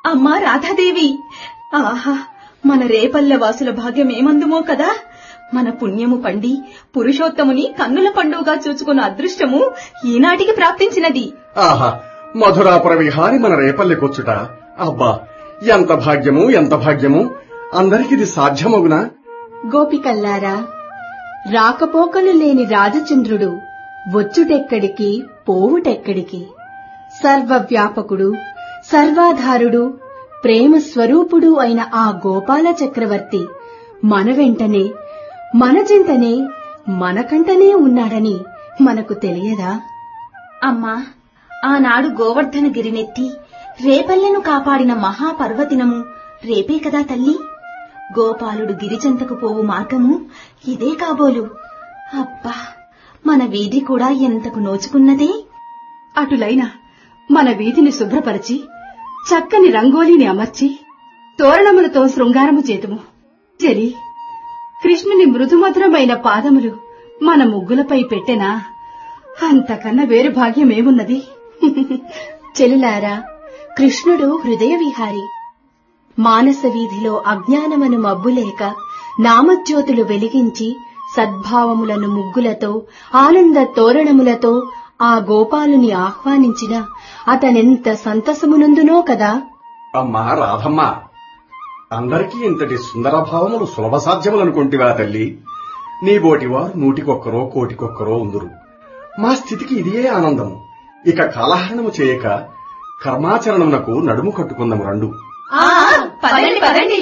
అమ్మా రాధాదేవి ఆహా మన రేపల్లె వాసుల భాగ్యం ఏమందుమో కదా మన పుణ్యము పండి పురుషోత్తముని కన్నుల పండుగగా చూచుకున్న అదృష్టము ఈనాటికి ప్రాప్తించినది ఆహా మధురాపుర విహారి మన రేపల్లెకొచ్చుట అబ్బా ఎంత భాగ్యము ఎంత భాగ్యము అందరికిది సాధ్యమగునా గోపికల్లారా రాకపోకలు లేని రాజచంద్రుడు వచ్చుటెక్కడికి పోవుటెక్కడికి సర్వవ్యాపకుడు సర్వాధారుడు ప్రేమ స్వరూపుడు అయిన ఆ గోపాల చక్రవర్తి మన వెంటనే మన చింతనే మనకంటనే ఉన్నాడని మనకు తెలియదా అమ్మా ఆనాడు గోవర్ధన గిరినెత్తి రేపల్లెను కాపాడిన మహాపర్వదినము రేపే కదా తల్లి గోపాలుడు గిరిజంతకు పోవు మార్గము ఇదే కాబోలు అబ్బా మన వీధి కూడా ఎంతకు నోచుకున్నదే అటులైన మన వీధిని శుభ్రపరిచి చక్కని రంగోలీని అమర్చి తోరణములతో శృంగారము చేతుము చెలి కృష్ణుని మృదుమధురమైన పాదములు మన ముగ్గులపై పెట్టెనా అంతకన్నా వేరు భాగ్యమేమున్నది చెలులారా కృష్ణుడు హృదయ విహారి మానస వీధిలో అజ్ఞానమను మబ్బులేక నామజ్యోతులు వెలిగించి సద్భావములను ముగ్గులతో ఆనంద తోరణములతో ఆ గోపాలుని ఆహ్వానించిన అతనెంత సంతసమునందునో కదా అమ్మా రాధమ్మ అందరికీ ఇంతటి సుందర భావములు సులభ సాధ్యములనుకుంటివా తల్లి నీ బోటివారు నూటికొక్కరో కోటికొక్కరో ఉందురు మా స్థితికి ఇదియే ఆనందము ఇక కాలహరణము చేయక కర్మాచరణమునకు నడుము కట్టుకుందాము రండు పదండి పదండి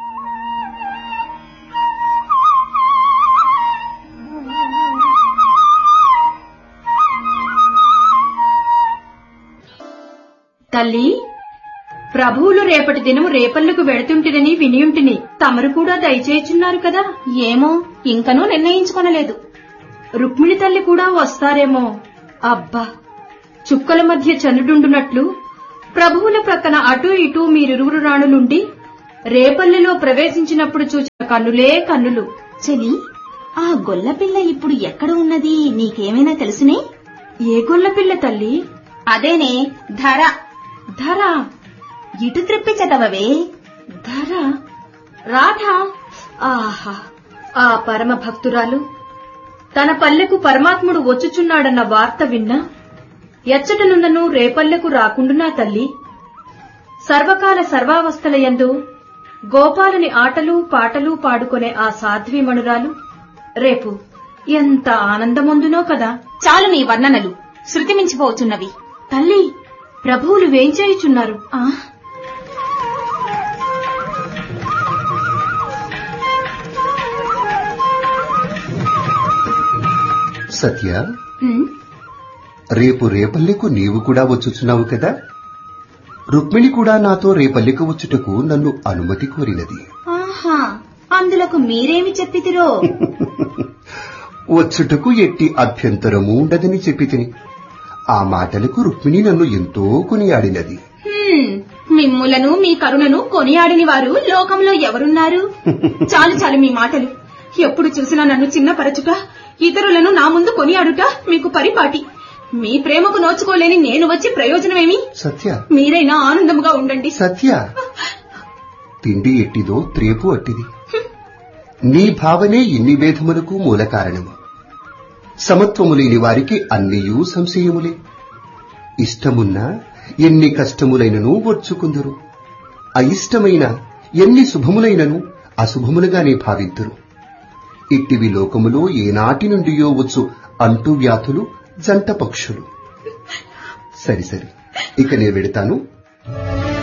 తల్లి ప్రభువులు రేపటి దినము రేపల్లకు వెడుతుంటిరని వినియుంటిని తమరు కూడా దయచేయుచున్నారు కదా ఏమో ఇంకనూ నిర్ణయించుకొనలేదు రుక్మిణి తల్లి కూడా వస్తారేమో అబ్బా చుక్కల మధ్య చంద్రుడుండునట్లు ప్రభువుల ప్రక్కన అటూ ఇటూ మీరిరువురు రాణులుండి రేపల్లెలో ప్రవేశించినప్పుడు చూచిన కన్నులే కన్నులు చెలి ఆ గొల్లపిల్ల ఇప్పుడు ఎక్కడ ఉన్నది నీకేమైనా తెలుసునే ఏ గొల్లపిల్ల తల్లి అదేనే ధర ధర ఇటు త్రిప్పి చదవవే ధర రాధ ఆహా ఆ పరమ భక్తురాలు తన పల్లెకు పరమాత్ముడు వచ్చుచున్నాడన్న వార్త విన్నా ఎచ్చటనున్నను రేపల్లెకు రాకుండునా తల్లి సర్వకాల సర్వావస్థలయందు గోపాలుని ఆటలు పాటలు పాడుకునే ఆ సాధ్వీమణురాలు రేపు ఎంత ఆనందముందునో కదా చాలు నీ వర్ణనలు శృతి మించిపోతున్నవి తల్లి ప్రభువులు వేంచేయుచున్నారు ఆ సత్య ఉమ్, రేపు రేపల్లెకు నీవు కూడా వచ్చుచున్నావు కదా రుక్మిణి కూడా నాతో రేపల్లెకు వచ్చుటకు నన్ను అనుమతి కోరినది ఆహా అందులకు మీరేమి చెప్పితిరో వచ్చుటకు ఎట్టి అభ్యంతరము ఉండదని చెప్పి తిని ఆ మాటలకు రుక్మిణి నన్ను ఎంతో కొనియాడినది హ్మ్, మిమ్ములను మీ కరుణను కొనియాడిని వారు లోకంలో ఎవరున్నారు చాలు చాలు మీ మాటలు ఎప్పుడు చూసినా నన్ను చిన్నపరచుట ఇతరులను నా ముందు కొనియాడుట మీకు పరిపాటి మీ ప్రేమకు నోచుకోలేని నేను వచ్చి ప్రయోజనమేమి సత్య మీరైనా ఆనందముగా ఉండండి సత్య తిండి ఎట్టిదో త్రేపు అట్టిది నీ భావనే ఇన్ని భేదములకు మూల కారణము సమత్వము లేని వారికి అన్నియూ సంశయములే ఇష్టమున్నా ఎన్ని కష్టములైనను ఓర్చుకుందురు అయిష్టమైన ఎన్ని శుభములైనను అశుభములుగానే భావింతురు ఇట్టివి లోకములో ఏనాటి నుండియో వచ్చు అంటు వ్యాధులు జంట పక్షులు సరి సరి ఇక నే వెడతాను